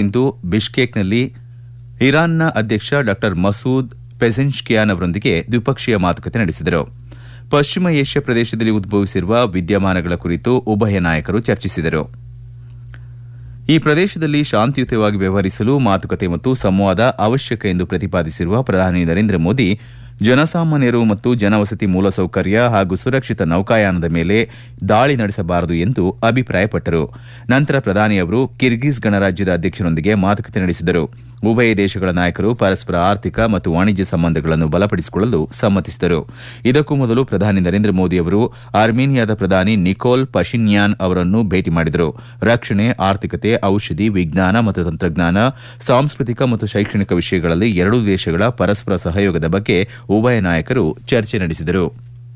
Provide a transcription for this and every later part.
ಇಂದು ಬಿಷ್ಕೇಕ್ನಲ್ಲಿ ಇರಾನ್ನ ಅಧ್ಯಕ್ಷ ಡಾ ಮಸೂದ್ ಪೆಜೆನ್ಷ್ಕಿಯಾನ್ ಅವರೊಂದಿಗೆ ದ್ವಿಪಕ್ಷೀಯ ಮಾತುಕತೆ ನಡೆಸಿದರು ಪಶ್ಚಿಮ ಏಷ್ಯಾ ಪ್ರದೇಶದಲ್ಲಿ ಉದ್ಭವಿಸಿರುವ ವಿದ್ಯಮಾನಗಳ ಕುರಿತು ಉಭಯ ನಾಯಕರು ಚರ್ಚಿಸಿದರು ಈ ಪ್ರದೇಶದಲ್ಲಿ ಶಾಂತಿಯುತವಾಗಿ ವ್ಯವಹರಿಸಲು ಮಾತುಕತೆ ಮತ್ತು ಸಂವಾದ ಅವಶ್ಯಕ ಎಂದು ಪ್ರತಿಪಾದಿಸಿರುವ ಪ್ರಧಾನಿ ನರೇಂದ್ರ ಮೋದಿ ಜನಸಾಮಾನ್ಯರು ಮತ್ತು ಜನವಸತಿ ಮೂಲಸೌಕರ್ಯ ಹಾಗೂ ಸುರಕ್ಷಿತ ನೌಕಾಯಾನದ ಮೇಲೆ ದಾಳಿ ನಡೆಸಬಾರದು ಎಂದು ಅಭಿಪ್ರಾಯಪಟ್ಟರು ನಂತರ ಪ್ರಧಾನಿ ಅವರು ಕಿರ್ಗಿಜ್ ಗಣರಾಜ್ಯದ ಅಧ್ಯಕ್ಷರೊಂದಿಗೆ ಮಾತುಕತೆ ನಡೆಸಿದರು ಉಭಯ ದೇಶಗಳ ನಾಯಕರು ಪರಸ್ಪರ ಆರ್ಥಿಕ ಮತ್ತು ವಾಣಿಜ್ಯ ಸಂಬಂಧಗಳನ್ನು ಬಲಪಡಿಸಿಕೊಳ್ಳಲು ಸಮ್ಮತಿಸಿದರು ಇದಕ್ಕೂ ಮೊದಲು ಪ್ರಧಾನಿ ನರೇಂದ್ರ ಮೋದಿ ಅವರು ಅರ್ಮೇನಿಯಾದ ಪ್ರಧಾನಿ ನಿಕೋಲ್ ಪಶಿನ್ಯಾನ್ ಅವರನ್ನು ಭೇಟಿ ಮಾಡಿದರು ರಕ್ಷಣೆ ಆರ್ಥಿಕತೆ ಔಷಧಿ ವಿಜ್ಞಾನ ಮತ್ತು ತಂತ್ರಜ್ಞಾನ ಸಾಂಸ್ಕೃತಿಕ ಮತ್ತು ಶೈಕ್ಷಣಿಕ ವಿಷಯಗಳಲ್ಲಿ ಎರಡೂ ದೇಶಗಳ ಪರಸ್ಪರ ಸಹಯೋಗದ ಬಗ್ಗೆ ಉಭಯ ನಾಯಕರು ಚರ್ಚೆ ನಡೆಸಿದರು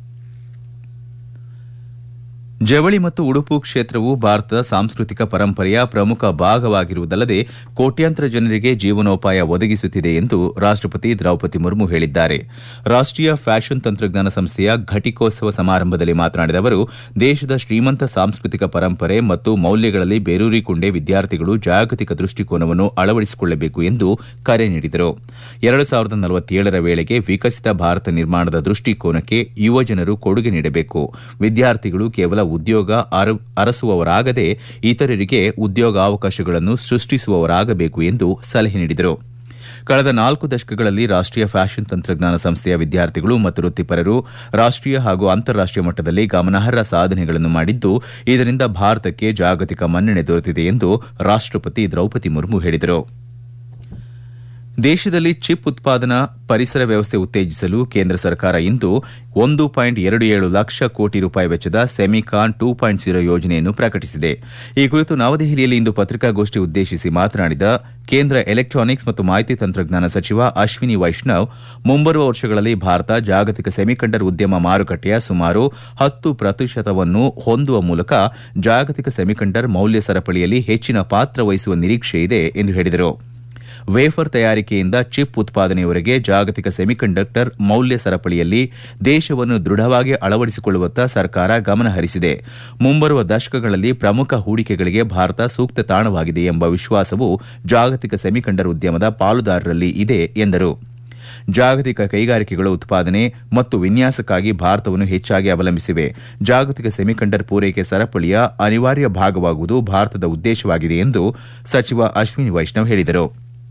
ಜವಳಿ ಮತ್ತು ಉಡುಪು ಕ್ಷೇತ್ರವು ಭಾರತದ ಸಾಂಸ್ಕೃತಿಕ ಪರಂಪರೆಯ ಪ್ರಮುಖ ಭಾಗವಾಗಿರುವುದಲ್ಲದೆ ಕೋಟ್ಯಾಂತರ ಜನರಿಗೆ ಜೀವನೋಪಾಯ ಒದಗಿಸುತ್ತಿದೆ ಎಂದು ರಾಷ್ಟಪತಿ ದ್ರೌಪದಿ ಮುರ್ಮು ಹೇಳಿದ್ದಾರೆ ರಾಷ್ಟೀಯ ಫ್ಯಾಷನ್ ತಂತ್ರಜ್ಞಾನ ಸಂಸ್ಥೆಯ ಘಟಿಕೋತ್ಸವ ಸಮಾರಂಭದಲ್ಲಿ ಮಾತನಾಡಿದ ಅವರು ದೇಶದ ಶ್ರೀಮಂತ ಸಾಂಸ್ಕೃತಿಕ ಪರಂಪರೆ ಮತ್ತು ಮೌಲ್ಯಗಳಲ್ಲಿ ಬೇರೂರಿಕೊಂಡೇ ವಿದ್ಯಾರ್ಥಿಗಳು ಜಾಗತಿಕ ದೃಷ್ಟಿಕೋನವನ್ನು ಅಳವಡಿಸಿಕೊಳ್ಳಬೇಕು ಎಂದು ಕರೆ ನೀಡಿದರು ಎರಡು ಸಾವಿರದ ನಲವತ್ತೇಳರ ವೇಳೆಗೆ ವಿಕಸಿತ ಭಾರತ ನಿರ್ಮಾಣದ ದೃಷ್ಟಿಕೋನಕ್ಕೆ ಯುವಜನರು ಕೊಡುಗೆ ನೀಡಬೇಕು ವಿದ್ಯಾರ್ಥಿಗಳು ಕೇವಲ ಉದ್ಯೋಗ ಅರಸುವವರಾಗದೆ ಇತರರಿಗೆ ಉದ್ಯೋಗಾವಕಾಶಗಳನ್ನು ಸೃಷ್ಟಿಸುವವರಾಗಬೇಕು ಎಂದು ಸಲಹೆ ನೀಡಿದರು ಕಳೆದ ನಾಲ್ಕು ದಶಕಗಳಲ್ಲಿ ರಾಷ್ಟೀಯ ಫ್ಯಾಷನ್ ತಂತ್ರಜ್ಞಾನ ಸಂಸ್ಥೆಯ ವಿದ್ಯಾರ್ಥಿಗಳು ಮತ್ತು ವೃತ್ತಿಪರರು ರಾಷ್ಟೀಯ ಹಾಗೂ ಅಂತಾರಾಷ್ಟೀಯ ಮಟ್ಟದಲ್ಲಿ ಗಮನಾರ್ಹ ಸಾಧನೆಗಳನ್ನು ಮಾಡಿದ್ದು ಇದರಿಂದ ಭಾರತಕ್ಕೆ ಜಾಗತಿಕ ಮನ್ನಣೆ ದೊರೆತಿದೆ ಎಂದು ರಾಷ್ಟಪತಿ ದ್ರೌಪದಿ ಮುರ್ಮು ಹೇಳಿದರು ದೇಶದಲ್ಲಿ ಚಿಪ್ ಉತ್ಪಾದನಾ ಪರಿಸರ ವ್ಯವಸ್ಥೆ ಉತ್ತೇಜಿಸಲು ಕೇಂದ್ರ ಸರ್ಕಾರ ಇಂದು ಒಂದು ಪಾಯಿಂಟ್ ಎರಡು ಏಳು ಲಕ್ಷ ಕೋಟಿ ರೂಪಾಯಿ ವೆಚ್ಚದ ಸೆಮಿಕಾನ್ ಟೂ ಪಾಯಿಂಟ್ ಜೀರೋ ಯೋಜನೆಯನ್ನು ಪ್ರಕಟಿಸಿದೆ ಈ ಕುರಿತು ನವದೆಹಲಿಯಲ್ಲಿ ಇಂದು ಪತ್ರಿಕಾಗೋಷ್ಠಿ ಉದ್ದೇಶಿಸಿ ಮಾತನಾಡಿದ ಕೇಂದ್ರ ಎಲೆಕ್ಟಾನಿಕ್ಸ್ ಮತ್ತು ಮಾಹಿತಿ ತಂತ್ರಜ್ಞಾನ ಸಚಿವ ಅಶ್ವಿನಿ ವೈಷ್ಣವ್ ಮುಂಬರುವ ವರ್ಷಗಳಲ್ಲಿ ಭಾರತ ಜಾಗತಿಕ ಸೆಮಿಕಂಡರ್ ಉದ್ಯಮ ಮಾರುಕಟ್ಟೆಯ ಸುಮಾರು ಹತ್ತು ಪ್ರತಿಶತವನ್ನು ಹೊಂದುವ ಮೂಲಕ ಜಾಗತಿಕ ಸೆಮಿಕಂಡರ್ ಮೌಲ್ಯ ಸರಪಳಿಯಲ್ಲಿ ಹೆಚ್ಚಿನ ಪಾತ್ರ ವಹಿಸುವ ನಿರೀಕ್ಷೆ ಇದೆ ಎಂದು ಹೇಳಿದರು ವೇಫರ್ ತಯಾರಿಕೆಯಿಂದ ಚಿಪ್ ಉತ್ಪಾದನೆಯವರೆಗೆ ಜಾಗತಿಕ ಸೆಮಿಕಂಡಕ್ಟರ್ ಮೌಲ್ಯ ಸರಪಳಿಯಲ್ಲಿ ದೇಶವನ್ನು ದೃಢವಾಗಿ ಅಳವಡಿಸಿಕೊಳ್ಳುವತ್ತ ಸರ್ಕಾರ ಗಮನ ಹರಿಸಿದೆ ಮುಂಬರುವ ದಶಕಗಳಲ್ಲಿ ಪ್ರಮುಖ ಹೂಡಿಕೆಗಳಿಗೆ ಭಾರತ ಸೂಕ್ತ ತಾಣವಾಗಿದೆ ಎಂಬ ವಿಶ್ವಾಸವು ಜಾಗತಿಕ ಸೆಮಿಕಂಡರ್ ಉದ್ಯಮದ ಪಾಲುದಾರರಲ್ಲಿ ಇದೆ ಎಂದರು ಜಾಗತಿಕ ಕೈಗಾರಿಕೆಗಳ ಉತ್ಪಾದನೆ ಮತ್ತು ವಿನ್ಯಾಸಕ್ಕಾಗಿ ಭಾರತವನ್ನು ಹೆಚ್ಚಾಗಿ ಅವಲಂಬಿಸಿವೆ ಜಾಗತಿಕ ಸೆಮಿಕಂಡರ್ ಪೂರೈಕೆ ಸರಪಳಿಯ ಅನಿವಾರ್ಯ ಭಾಗವಾಗುವುದು ಭಾರತದ ಉದ್ದೇಶವಾಗಿದೆ ಎಂದು ಸಚಿವ ಅಶ್ವಿನಿ ವೈಷ್ಣವ್ ಹೇಳಿದರು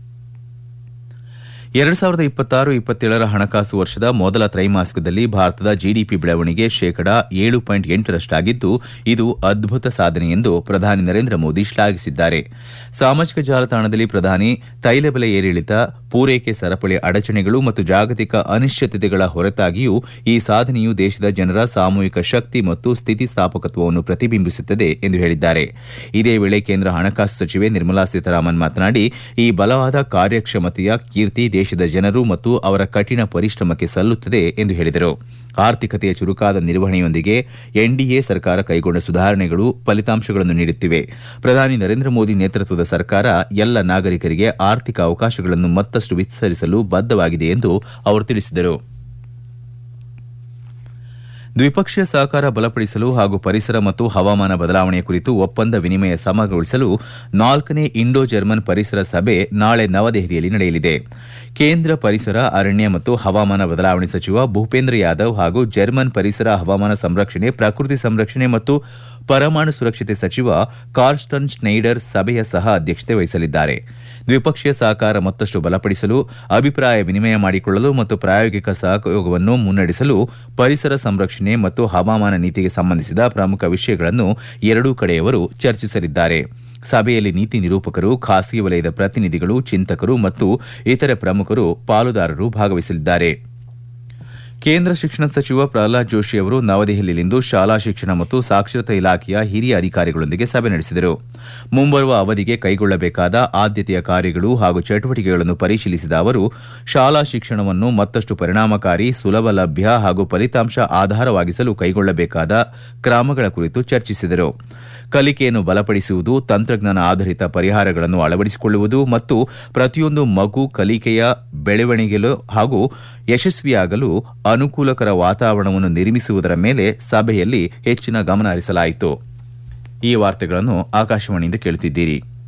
ಎರಡು ಸಾವಿರದ ಇಪ್ಪತ್ತಾರು ಇಪ್ಪತ್ತೇಳರ ಹಣಕಾಸು ವರ್ಷದ ಮೊದಲ ತ್ರೈಮಾಸಿಕದಲ್ಲಿ ಭಾರತದ ಜಿಡಿಪಿ ಬೆಳವಣಿಗೆ ಶೇಕಡಾ ಏಳು ಪಾಯಿಂಟ್ ಎಂಟರಷ್ಟಾಗಿದ್ದು ಇದು ಅದ್ಭುತ ಸಾಧನೆ ಎಂದು ಪ್ರಧಾನಿ ನರೇಂದ್ರ ಮೋದಿ ಶ್ಲಾಘಿಸಿದ್ದಾರೆ ಸಾಮಾಜಿಕ ಜಾಲತಾಣದಲ್ಲಿ ಪ್ರಧಾನಿ ತೈಲ ಬೆಲೆ ಏರಿಳಿತ ಪೂರೈಕೆ ಸರಪಳಿ ಅಡಚಣೆಗಳು ಮತ್ತು ಜಾಗತಿಕ ಅನಿಶ್ಚಿತತೆಗಳ ಹೊರತಾಗಿಯೂ ಈ ಸಾಧನೆಯು ದೇಶದ ಜನರ ಸಾಮೂಹಿಕ ಶಕ್ತಿ ಮತ್ತು ಸ್ಥಿತಿಸ್ಥಾಪಕತ್ವವನ್ನು ಪ್ರತಿಬಿಂಬಿಸುತ್ತದೆ ಎಂದು ಹೇಳಿದ್ದಾರೆ ಇದೇ ವೇಳೆ ಕೇಂದ್ರ ಹಣಕಾಸು ಸಚಿವೆ ನಿರ್ಮಲಾ ಸೀತಾರಾಮನ್ ಮಾತನಾಡಿ ಈ ಬಲವಾದ ಕಾರ್ಯಕ್ಷಮತೆಯ ಕೀರ್ತಿ ದೇಶದ ಜನರು ಮತ್ತು ಅವರ ಕಠಿಣ ಪರಿಶ್ರಮಕ್ಕೆ ಸಲ್ಲುತ್ತದೆ ಎಂದು ಹೇಳಿದರು ಆರ್ಥಿಕತೆಯ ಚುರುಕಾದ ನಿರ್ವಹಣೆಯೊಂದಿಗೆ ಎನ್ಡಿಎ ಸರ್ಕಾರ ಕೈಗೊಂಡ ಸುಧಾರಣೆಗಳು ಫಲಿತಾಂಶಗಳನ್ನು ನೀಡುತ್ತಿವೆ ಪ್ರಧಾನಿ ನರೇಂದ್ರ ಮೋದಿ ನೇತೃತ್ವದ ಸರ್ಕಾರ ಎಲ್ಲ ನಾಗರಿಕರಿಗೆ ಆರ್ಥಿಕ ಅವಕಾಶಗಳನ್ನು ಮತ್ತಷ್ಟು ವಿಸ್ತರಿಸಲು ಬದ್ದವಾಗಿದೆ ಎಂದು ಅವರು ತಿಳಿಸಿದರು ದ್ವಿಪಕ್ಷೀಯ ಸಹಕಾರ ಬಲಪಡಿಸಲು ಹಾಗೂ ಪರಿಸರ ಮತ್ತು ಹವಾಮಾನ ಬದಲಾವಣೆ ಕುರಿತು ಒಪ್ಪಂದ ವಿನಿಮಯ ಸಮಗೊಳಿಸಲು ನಾಲ್ಕನೇ ಇಂಡೋ ಜರ್ಮನ್ ಪರಿಸರ ಸಭೆ ನಾಳೆ ನವದೆಹಲಿಯಲ್ಲಿ ನಡೆಯಲಿದೆ ಕೇಂದ್ರ ಪರಿಸರ ಅರಣ್ಯ ಮತ್ತು ಹವಾಮಾನ ಬದಲಾವಣೆ ಸಚಿವ ಭೂಪೇಂದ್ರ ಯಾದವ್ ಹಾಗೂ ಜರ್ಮನ್ ಪರಿಸರ ಹವಾಮಾನ ಸಂರಕ್ಷಣೆ ಪ್ರಕೃತಿ ಸಂರಕ್ಷಣೆ ಮತ್ತು ಪರಮಾಣು ಸುರಕ್ಷತೆ ಸಚಿವ ಕಾರ್ಸ್ಟನ್ ಸ್ನೈಡರ್ ಸಭೆಯ ಸಹ ಅಧ್ಯಕ್ಷತೆ ವಹಿಸಲಿದ್ದಾರೆ ದ್ವಿಪಕ್ಷೀಯ ಸಹಕಾರ ಮತ್ತಷ್ಟು ಬಲಪಡಿಸಲು ಅಭಿಪ್ರಾಯ ವಿನಿಮಯ ಮಾಡಿಕೊಳ್ಳಲು ಮತ್ತು ಪ್ರಾಯೋಗಿಕ ಸಹಯೋಗವನ್ನು ಮುನ್ನಡೆಸಲು ಪರಿಸರ ಸಂರಕ್ಷಣೆ ಮತ್ತು ಹವಾಮಾನ ನೀತಿಗೆ ಸಂಬಂಧಿಸಿದ ಪ್ರಮುಖ ವಿಷಯಗಳನ್ನು ಎರಡೂ ಕಡೆಯವರು ಚರ್ಚಿಸಲಿದ್ದಾರೆ ಸಭೆಯಲ್ಲಿ ನೀತಿ ನಿರೂಪಕರು ಖಾಸಗಿ ವಲಯದ ಪ್ರತಿನಿಧಿಗಳು ಚಿಂತಕರು ಮತ್ತು ಇತರೆ ಪ್ರಮುಖರು ಪಾಲುದಾರರು ಭಾಗವಹಿಸಲಿದ್ದಾರೆ ಕೇಂದ್ರ ಶಿಕ್ಷಣ ಸಚಿವ ಪ್ರಹ್ಲಾದ್ ಜೋಶಿ ಅವರು ನವದೆಹಲಿಯಲ್ಲಿಂದು ಶಾಲಾ ಶಿಕ್ಷಣ ಮತ್ತು ಸಾಕ್ಷರತಾ ಇಲಾಖೆಯ ಹಿರಿಯ ಅಧಿಕಾರಿಗಳೊಂದಿಗೆ ಸಭೆ ನಡೆಸಿದರು ಮುಂಬರುವ ಅವಧಿಗೆ ಕೈಗೊಳ್ಳಬೇಕಾದ ಆದ್ಯತೆಯ ಕಾರ್ಯಗಳು ಹಾಗೂ ಚಟುವಟಿಕೆಗಳನ್ನು ಪರಿಶೀಲಿಸಿದ ಅವರು ಶಾಲಾ ಶಿಕ್ಷಣವನ್ನು ಮತ್ತಷ್ಟು ಪರಿಣಾಮಕಾರಿ ಸುಲಭ ಲಭ್ಯ ಹಾಗೂ ಫಲಿತಾಂಶ ಆಧಾರವಾಗಿಸಲು ಕೈಗೊಳ್ಳಬೇಕಾದ ಕ್ರಮಗಳ ಕುರಿತು ಚರ್ಚಿಸಿದರು ಕಲಿಕೆಯನ್ನು ಬಲಪಡಿಸುವುದು ತಂತ್ರಜ್ಞಾನ ಆಧಾರಿತ ಪರಿಹಾರಗಳನ್ನು ಅಳವಡಿಸಿಕೊಳ್ಳುವುದು ಮತ್ತು ಪ್ರತಿಯೊಂದು ಮಗು ಕಲಿಕೆಯ ಬೆಳವಣಿಗೆಲು ಹಾಗೂ ಯಶಸ್ವಿಯಾಗಲು ಅನುಕೂಲಕರ ವಾತಾವರಣವನ್ನು ನಿರ್ಮಿಸುವುದರ ಮೇಲೆ ಸಭೆಯಲ್ಲಿ ಹೆಚ್ಚಿನ ಗಮನ ಹರಿಸಲಾಯಿತು ಈ ವಾರ್ತೆಗಳನ್ನು ಆಕಾಶವಾಣಿಯಿಂದ ಕೇಳುತ್ತಿದ್ದೀರಿ